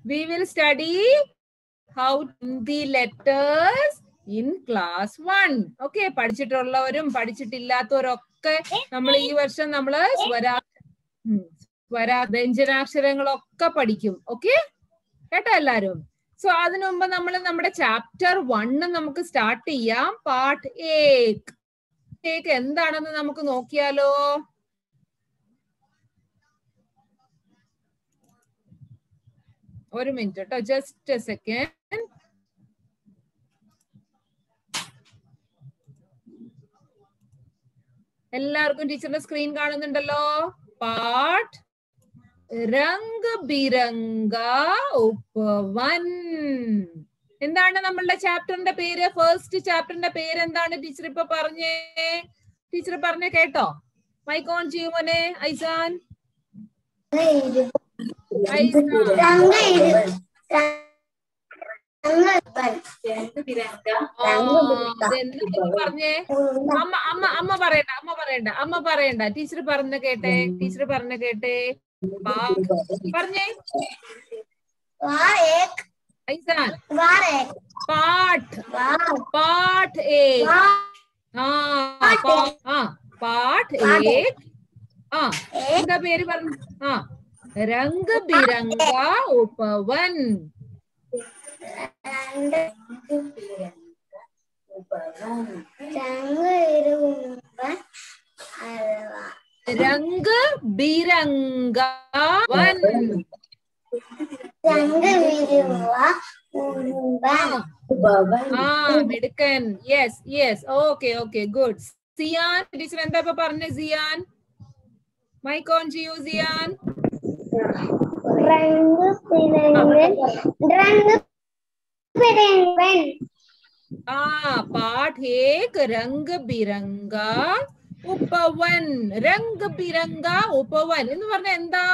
V will study how the letters in class one okay പഠിച്ചിട്ടുള്ളവരും പഠിച്ചിട്ടില്ലാത്തവരൊക്കെ നമ്മൾ ഈ വർഷം നമ്മള് സ്വരാ ഉം, സ്വരാ വ്യഞ്ജനാക്ഷരങ്ങളൊക്കെ പഠിക്കും ഓക്കെ കേട്ടോ എല്ലാരും സോ അതിനു മുമ്പ് നമ്മൾ നമ്മുടെ ചാപ്റ്റർ വണ്ണ് നമുക്ക് സ്റ്റാർട്ട് ചെയ്യാം പാർട്ട് ഏക് ഏക് എന്താണെന്ന് നമുക്ക് നോക്കിയാലോ ഒരു മിനിറ്റ് കേട്ടോ ജസ്റ്റ് സെക്കൻഡ് എല്ലാവർക്കും ടീച്ചറിന്റെ സ്ക്രീൻ കാണുന്നുണ്ടല്ലോ പാട്ട് രംഗ് ബിരംഗ ഉപവൻ എന്താണ് നമ്മളുടെ ചാപ്റ്ററിന്റെ പേര് ഫസ്റ്റ് ചാപ്റ്ററിന്റെ പേര് എന്താണ് ടീച്ചർ ഇപ്പൊ പറഞ്ഞേ ടീച്ചർ പറഞ്ഞ കേട്ടോ മൈക്കോൺ ചെയ്യുമോനെ ഐസാൻ ഐസാൻ ആ, അതെന്താ പറഞ്ഞേ അമ്മ അമ്മ അമ്മ പറയണ്ട അമ്മ പറയണ്ട അമ്മ പറയണ്ട ടീച്ചർ പറഞ്ഞ കേട്ടെ ടീച്ചർ പറഞ്ഞ കേട്ടെ പാ- പറഞ്ഞേ ഐസാൻ പാട്ട് പാട്ട് ഏക് ആ പാ- ആ പാട്ട് ഏക് ആ എന്താ പേര് പറഞ്ഞു ആ രംഗ് ബിരംഗ ഉപവൻ രംഗ് ബിരംഗ വൻ ആ മിടുക്കൻ yes yes okay okay good Siyan teacher എന്താ ഇപ്പൊ പറഞ്ഞ സിയാൻ മൈക്ക് ഓൺ ചെയ്യൂ സിയാൻ ആ പാഠ് ഏക് രംഗ് ബിരംഗ ഉപവൻ രംഗ് ബിരംഗ ഉപവൻ എന്ന് പറഞ്ഞ എന്താ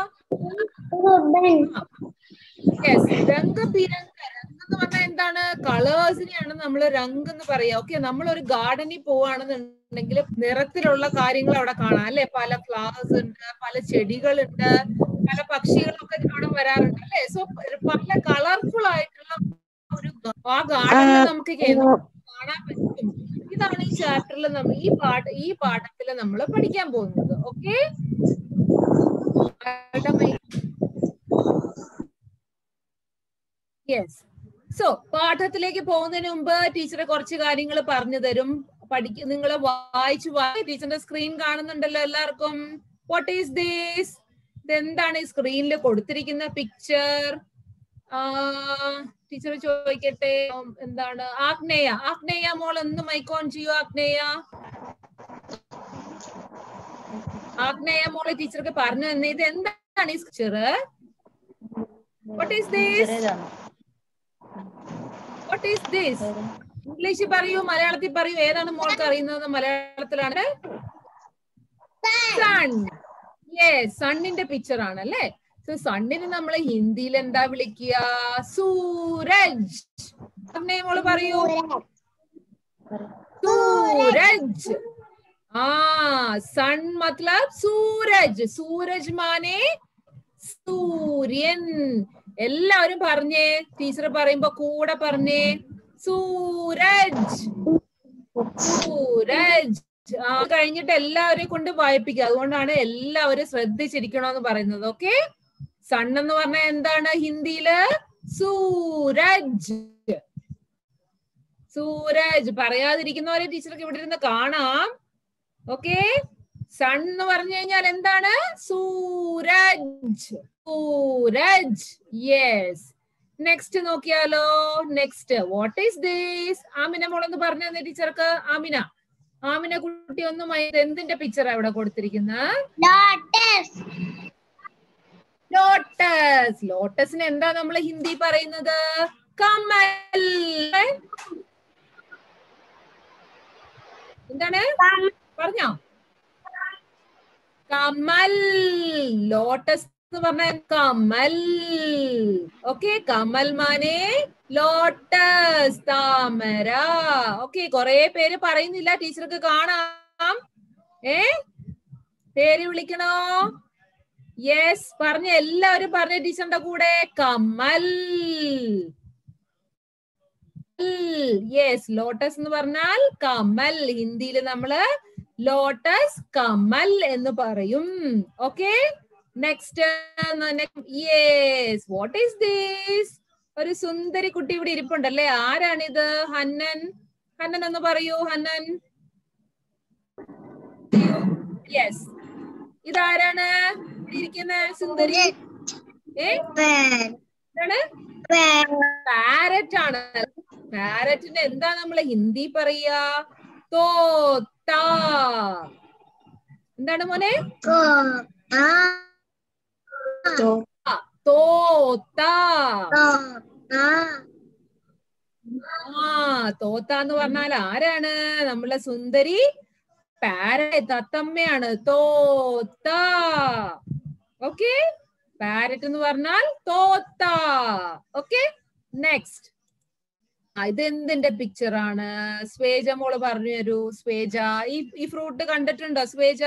യെസ് രംഗ് ബിരംഗ രംഗ് എന്ന് പറഞ്ഞാൽ എന്താണ് കളേഴ്സിനെയാണ് നമ്മൾ രംഗ് എന്ന് പറയാ ഓക്കെ നമ്മൾ ഒരു ഗാർഡനിൽ പോവാണെന്നുണ്ടെങ്കിൽ നിറത്തിലുള്ള കാര്യങ്ങൾ അവിടെ കാണാം അല്ലെ പല ഫ്ലവേഴ്സ് ഉണ്ട് പല ചെടികളുണ്ട് പല പക്ഷികളൊക്കെ കാണാൻ വരാറുണ്ട് അല്ലെ സോ പല കളർഫുൾ ആയിട്ടുള്ള ഒരു ഗ- ആ ഗാർഡനിൽ നമുക്ക് കേ- കാണാൻ പറ്റും ഇതാണ് ഈ ചാപ്റ്ററിൽ നമ്മൾ ഈ പാഠ ഈ പാഠത്തിൽ നമ്മൾ പഠിക്കാൻ പോകുന്നത് ഓക്കെ യെസ് സോ പാഠത്തിലേക്ക് പോകുന്നതിന് മുമ്പ് ടീച്ചർ കുറച്ച് കാര്യങ്ങൾ പറഞ്ഞു തരും പഠിക്ക നിങ്ങൾ വായിച്ചു വായി ടീച്ചറിന്റെ സ്ക്രീൻ കാണുന്നുണ്ടല്ലോ എല്ലാവർക്കും വാട്ട് ഈസ് ദിസ് ഇതെന്താണ് ഈ സ്ക്രീനിൽ കൊടുത്തിരിക്കുന്ന പിക്ചർ ടീച്ചർ ചോദിക്കട്ടെ ഉം, എന്താണ് ആഗ്നേയ ആഗ്നേയ മോൾ ഒന്ന് മൈക്കോൺ ചെയ്യൂ ആഗ്നേയ ആഗ്നേയ മോളെ ടീച്ചർക്ക് പറഞ്ഞു തന്നെ ഇത് എന്താണ് ഈ picture what is this what is this ഇംഗ്ലീഷിൽ പറയൂ മലയാളത്തിൽ പറയൂ ഏതാണ് മോൾക്ക് അറിയുന്നത് മലയാളത്തിലാണ് സൺ യെസ് സണ്ണിന്റെ പിക്ചർ ആണ് അല്ലേ സോ സണ്ണിന് നമ്മൾ ഹിന്ദിയിൽ എന്താ വിളിക്കുക സൂരജ് അഗ്നേ മോള് പറയൂ സൂരജ് ആ സൺ മത്ലബ് സൂരജ് സൂരജ് മാനെ സൂര്യൻ എല്ലാവരും പറഞ്ഞേ ടീച്ചർ പറയുമ്പോ കൂടെ പറഞ്ഞേ സൂരജ് സൂരജ് ആ കഴിഞ്ഞിട്ട് എല്ലാവരെയും കൊണ്ട് വായിപ്പിക്കുക അതുകൊണ്ടാണ് എല്ലാവരും ശ്രദ്ധിച്ചിരിക്കണമെന്ന് പറയുന്നത് ഓക്കെ സൺ എന്ന് പറഞ്ഞാൽ എന്താണ് ഹിന്ദിയില് സൂരജ് സൂരജ് പറയാതിരിക്കുന്നവരെ ടീച്ചർക്ക് ഇവിടെ ഇരുന്ന് കാണാം ഓക്കെ സൺ എന്ന് പറഞ്ഞു കഴിഞ്ഞാൽ എന്താണ് സൂരജ് സൂരജ് യെസ് നെക്സ്റ്റ് നോക്കിയാലോ next what is this Amina മോളൊന്ന് പറഞ്ഞു തന്നെ ടീച്ചർക്ക് ആമിന ആമിന കുട്ടി ഒന്ന് മൈ- എന്തിന്റെ പിക്ചർ ഇവിടെ കൊടുത്തിരിക്കുന്നത് ലോട്ടസ് ലോട്ടസിന് എന്താ നമ്മൾ ഹിന്ദി പറയുന്നത് കമൽ എന്താണ് പറഞ്ഞോ കമൽ ലോട്ടസ് എന്ന് പറഞ്ഞ കമൽ ഓക്കെ കമൽ മാനെ ലോട്ടസ് താമര ഓക്കെ കൊറേ പേര് പറയുന്നില്ല ടീച്ചർക്ക് കാണാം ഏ പേര് വിളിക്കണോ യെസ് പറഞ്ഞ എല്ലാവരും പറഞ്ഞ ടീച്ചറിന്റെ കൂടെ കമൽ യെസ് ലോട്ടസ് എന്ന് പറഞ്ഞാൽ കമൽ ഹിന്ദിയിൽ നമ്മള് ലോട്ടസ് കമൽ എന്ന് പറയും okay next yes what is this ഒരു സുന്ദരി കുട്ടി ഇവിടെ ഇരിപ്പുണ്ടല്ലേ ആരാണിത് ഹന്നൻ ഹന്നൻ എന്ന് പറയൂ ഹന്നൻ യെസ് ഇതാരാണ് ഇവിടെ ഇരിക്കുന്ന സുന്ദരി ഏ എന്താണ് പാരറ്റ് ആണ് പാരറ്റിന് എന്താ നമ്മള് ഹിന്ദി പറയാ തോത്ത എന്താണ് മോനെ ആ, തോത്ത ആ തോത്ത എന്ന് പറഞ്ഞാൽ ആരാണ് നമ്മളെ സുന്ദരി പാരറ്റ് തത്തമ്മയാണ് തോത്ത ഓക്കെ പാരറ്റ് എന്ന് പറഞ്ഞാൽ തോത്ത ഓക്കെ നെക്സ്റ്റ് ഇത് എന്തിന്റെ പിക്ചർ ആണ് സ്വേജ മോള് പറഞ്ഞു തരൂ സ്വേജ ഈ ഈ ഫ്രൂട്ട് കണ്ടിട്ടുണ്ടോ സ്വേജ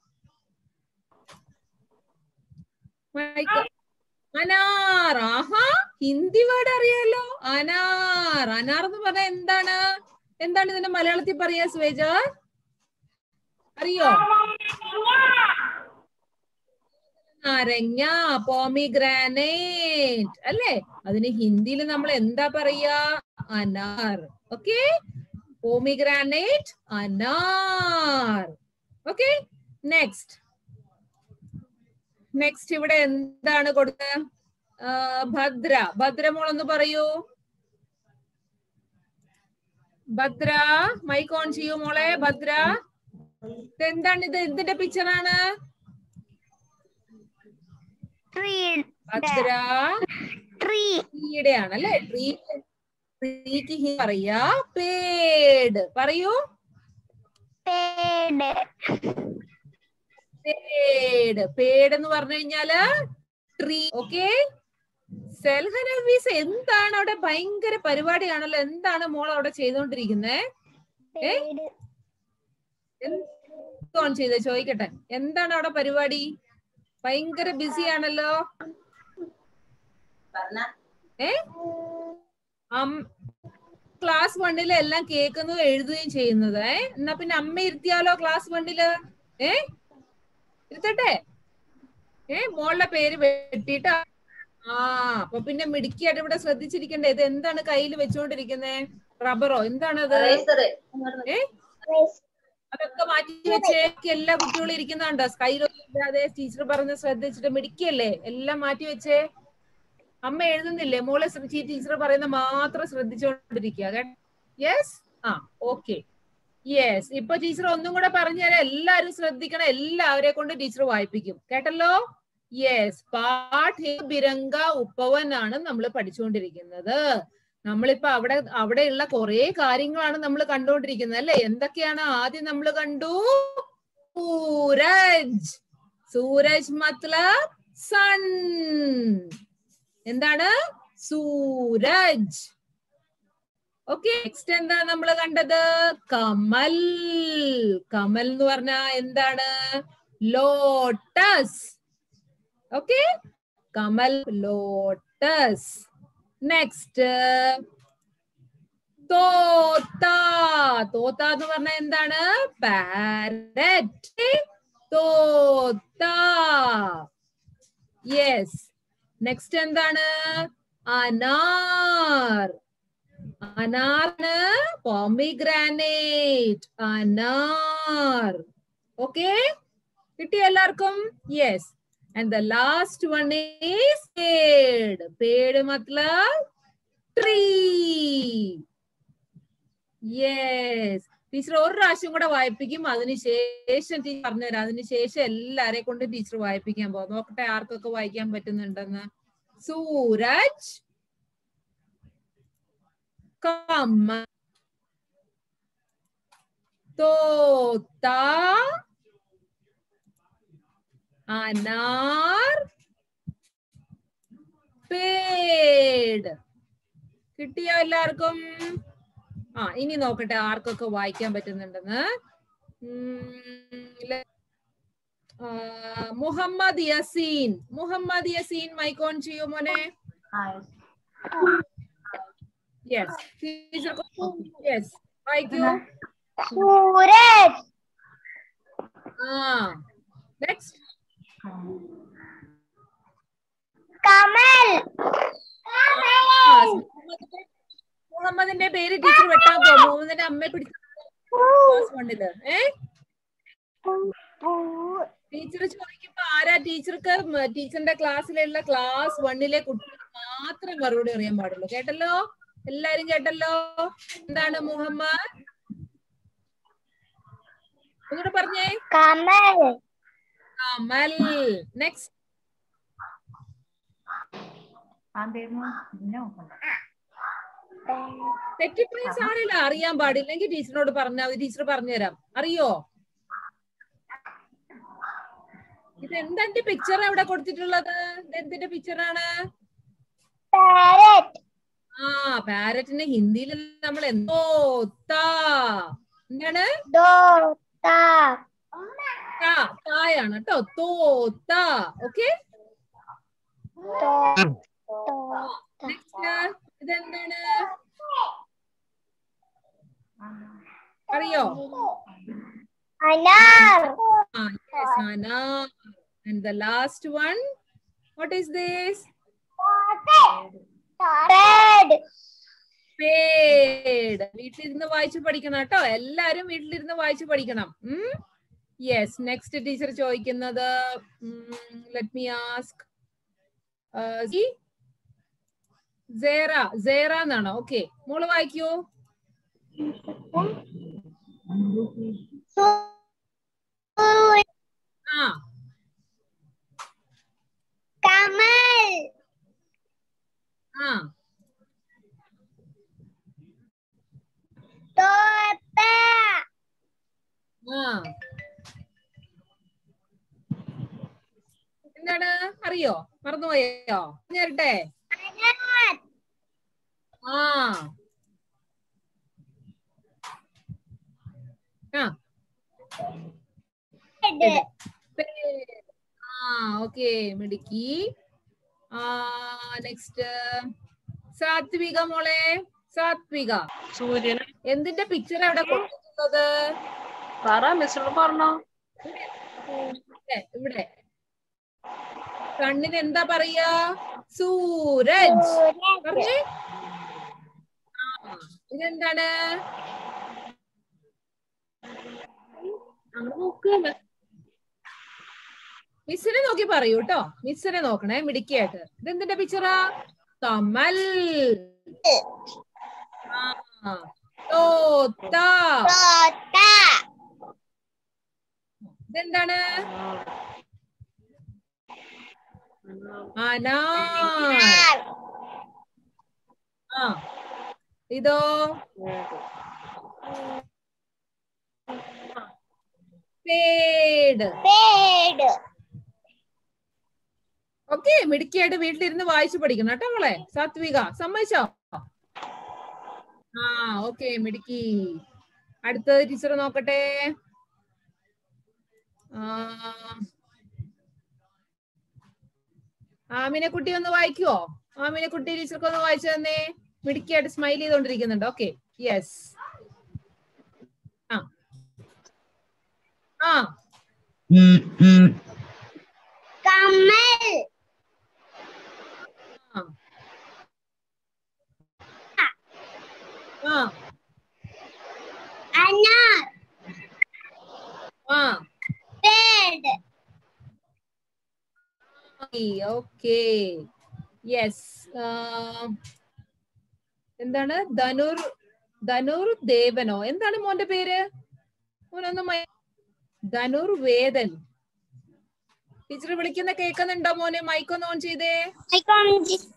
മൈക്ക്. അനാർ ആഹാ ഹിന്ദി വേർഡ് അറിയാലോ അനാർ അനാർ എന്ന് പറഞ്ഞാൽ എന്താണ് എന്താണ് ഇതിന്റെ മലയാളത്തിൽ പറയാ സ്വേജ അറിയോ നാരങ്ങ പോമിഗ്രാനേറ്റ് അല്ലേ അതിന് ഹിന്ദിയിൽ നമ്മൾ എന്താ പറയാ അനാർ ഓക്കെ പോമിഗ്രാനേറ്റ് അനാർ ഓക്കെ നെക്സ്റ്റ് നെക്സ്റ്റ് ഇവിടെ എന്താണ് കൊടുത്തത് ആ, ഭദ്ര ഭദ്ര മോളൊന്ന് പറയൂ ഭദ്ര മൈക്ക് ഓൺ ചെയ്യൂ മോളെ ഭദ്ര ഇതെന്താണ് ഇത് എന്തിന്റെ പിക്ചറാണ് ഭദ്ര ട്രീയുടെ ആണ് അല്ലെ ട്രീ ട്രീക്ക് ഹി പറയാ പേട് പറയൂ പേട് പേട് എന്ന് പറഞ്ഞു കഴിഞ്ഞാല് ട്രീ ഓക്കെ സെൽഹനവീസ് എന്താണ് അവിടെ ഭയങ്കര പരിപാടിയാണല്ലോ എന്താണ് മോൾ അവിടെ ചെയ്തോണ്ടിരിക്കുന്നത് ഓൺ ചെയ്ത് ചോദിക്കട്ടെ എന്താണ് അവിടെ പരിപാടി ഭയങ്കര ബിസി ആണല്ലോ ഏ ക്ലാസ് വണ്ണില് എല്ലാം കേൾക്കുന്നതും എഴുതുകയും ചെയ്യുന്നത് ഏ എന്നാ പിന്നെ അമ്മ ഇരുത്തിയാലോ ക്ലാസ് വണ്ണില് ഏ ഇരുത്തട്ടെ ഏ മോളുടെ പേര് വെട്ടിയിട്ട് ആ അപ്പൊ പിന്നെ മിടുക്കിയായിട്ട് ഇവിടെ ശ്രദ്ധിച്ചിരിക്കണ്ടേ ഇത് എന്താണ് കയ്യിൽ വെച്ചുകൊണ്ടിരിക്കുന്നേ റബ്ബറോ എന്താണത് ഏ അതൊക്കെ മാറ്റി വെച്ചേ എല്ലാ കുട്ടികളും ഇരിക്കുന്നുണ്ടോ കയ്യിലൊന്നും ഇല്ലാതെ ടീച്ചർ പറഞ്ഞ് ശ്രദ്ധിച്ചിട്ട് മിടിക്കല്ലേ എല്ലാം മാറ്റി വെച്ചേ അമ്മ എഴുതുന്നില്ലേ മോളെ ടീച്ചർ പറയുന്ന മാത്രം ശ്രദ്ധിച്ചുകൊണ്ടിരിക്കുക യെസ് ആ ഓക്കെ യെസ് ഇപ്പൊ ടീച്ചർ ഒന്നും കൂടെ പറഞ്ഞുതരാം എല്ലാരും ശ്രദ്ധിക്കണം എല്ലാവരെ കൊണ്ട് ടീച്ചർ വായിപ്പിക്കും കേട്ടല്ലോ യെസ് പാഠ് ബിരങ്ക ഉപ്പവൻ ആണ് നമ്മൾ പഠിച്ചുകൊണ്ടിരിക്കുന്നത് നമ്മളിപ്പോ അവിടെ അവിടെയുള്ള കുറെ കാര്യങ്ങളാണ് നമ്മൾ കണ്ടുകൊണ്ടിരിക്കുന്നത് അല്ലെ എന്തൊക്കെയാണ് ആദ്യം നമ്മൾ കണ്ടു സൂരജ് സൂരജ് മത്ലബ് സൺ എന്താണ് സൂരജ് ഓക്കെ നെക്സ്റ്റ് എന്താ നമ്മൾ കണ്ടത് കമൽ കമൽ എന്ന് പറഞ്ഞ എന്താണ് ലോട്ടസ് ഓക്കെ കമൽ ലോട്ടസ് നെക്സ്റ്റ് തോത്ത തോത്ത എന്ന് പറഞ്ഞ എന്താണ് പാരറ്റ് തോത്ത യെസ് നെക്സ്റ്റ് എന്താണ് അനാർ അനാറിന് പോമിഗ്രാനേറ്റ് അനാർ ഓക്കെ കിട്ടിയ എല്ലാവർക്കും yes and the last one is पेड़ पेड़ मतलब tree yes ടീച്ചർ ഒരു പ്രാവശ്യം കൂടെ വായിപ്പിക്കും അതിനുശേഷം ടീച്ചർ പറഞ്ഞുതരാം അതിനുശേഷം എല്ലാരെ കൊണ്ട് ടീച്ചർ വായിപ്പിക്കാൻ പോകും നോക്കട്ടെ ആർക്കൊക്കെ വായിക്കാൻ പറ്റുന്നുണ്ടെന്ന് സൂരജ് കമ്മ തോത്ത അനാർ പേട് കിട്ടിയോ എല്ലാവർക്കും ആ ഇനി നോക്കട്ടെ ആർക്കൊക്കെ വായിക്കാൻ പറ്റുന്നുണ്ടെന്ന് മുഹമ്മദ് യസീൻ മുഹമ്മദ് യസീൻ മൈക്ക് ഓൺ ചെയ്യൂ മോനെ യെസ് ടീച്ചർ യെസ് വായിക്കൂ സൂരജ് ആ നെക്സ്റ്റ് കമൽ മുഹമ്മദിന്റെ പേര് ടീച്ചർ വെട്ടാൻ പോകും മുഹമ്മദിന്റെ അമ്മയെ പിടിച്ച ക്ലാസ് വണ്ണില് ഏ ടീച്ചർ ചോദിക്കുമ്പോ ആരാ ടീച്ചർക്ക് മ- ടീച്ചറിന്റെ ക്ലാസ്സിലുള്ള ക്ലാസ് വണ്ണിലെ കുട്ടികൾ മാത്രമേ മറുപടി അറിയാൻ പാടുള്ളൂ കേട്ടല്ലോ എല്ലാരും കേട്ടല്ലോ എന്താണ് മുഹമ്മദ് ഒന്നുകൂടെ പറഞ്ഞേ കമൽ കമൽ നെക്സ്റ്റ് തെറ്റിപ്പോയ സാറില്ല അറിയാൻ പാടില്ലെങ്കിൽ ടീച്ചറിനോട് പറഞ്ഞാൽ മതി ടീച്ചർ പറഞ്ഞുതരാം അറിയോ ഇത് എന്തിന്റെ പിക്ചർ അവിടെ കൊടുത്തിട്ടുള്ളത് ഇത് എന്തിന്റെ പിക്ചറാണ് പാരറ്റ് ആ പാരറ്റിന് ഹിന്ദിയിൽ നമ്മൾ എന്തോ താ എന്താണ് ദോത്ത താ തായാണ് കേട്ടോ തോത്ത ഓക്കെ നെക്സ്റ്റ് ഇതെന്താണ് അറിയോ അനാർ Ah, yes, Anna. And the last one, what is this? Red Spade. വീട്ടിലിരുന്ന് വായിച്ചു പഠിക്കണം കേട്ടോ എല്ലാരും വീട്ടിലിരുന്ന് വായിച്ചു പഠിക്കണം യെസ് നെക്സ്റ്റ് ടീച്ചർ ചോദിക്കുന്നത് let me ask Sera Sera എന്നാണോ ഓക്കെ മോള് വായിക്കൂ ആ കമൽ ആ തോത്ത ആ എന്താണ് അറിയോ മറന്നുപോയോ പറഞ്ഞേരട്ടെ അനാർ ആ ആ റെഡ് പേര്. ആ ഓക്കെ മിടുക്കി ആ നെക്സ്റ്റ് സാത്വിക മോളെ സാത്വിക സൂര്യൻ എന്തിന്റെ പിക്ചർ അവിടെ കൊടുത്തിട്ടുള്ളത് പറ മിസ്റ്റർ പറഞ്ഞോ ഇവിടെ, ഇവിടെ കണ്ണിന് എന്താ പറയാ സൂരജ് പറഞ്ഞേ ആ ഇതെന്താണ് മിസ്സിനെ നോക്കി പറയൂ കേട്ടോ മിസ്സിനെ നോക്കണേ മിടുക്കിയായിട്ട് ഇതെന്തിന്റെ പിക്ചറാ കമൽ ആ തോത്ത തോത്ത ഇതെന്താണ് അനാർ അനാർ ആ ഇതോ പേട് പേഡ് ഓക്കെ മിടുക്കിയായിട്ട് വീട്ടിലിരുന്ന് വായിച്ചു പഠിക്കണം കേട്ടോ മോളെ സാത്വിക സമ്മതിച്ചോ ആ ഓക്കെ മിടുക്കി അടുത്തത് ടീച്ചർ നോക്കട്ടെ ആ ആമിനെ കുട്ടി ഒന്ന് വായിക്കുവോ ആമിനെ കുട്ടി ടീച്ചർക്ക് ഒന്ന് വായിച്ചു തന്നേ മിടുക്കിയായിട്ട് സ്മൈൽ ചെയ്തോണ്ടിരിക്കുന്നുണ്ട് ഓക്കെ യെസ് ആ ആ കമൽ ആ ആ അനാർ ആ പേഡ് ഓക്കെ യെസ് എന്താണ് ധനുർ ധനുർ ദേവനോ എന്താണ് മോന്റെ പേര് മോനൊന്ന് മൈ- ധനുർ വേദൻ ടീച്ചർ വിളിക്കുന്ന കേൾക്കുന്നുണ്ടോ മോനെ മൈക്ക് ഒന്ന് ഓൺ ചെയ്തേ ഐക്കോൺ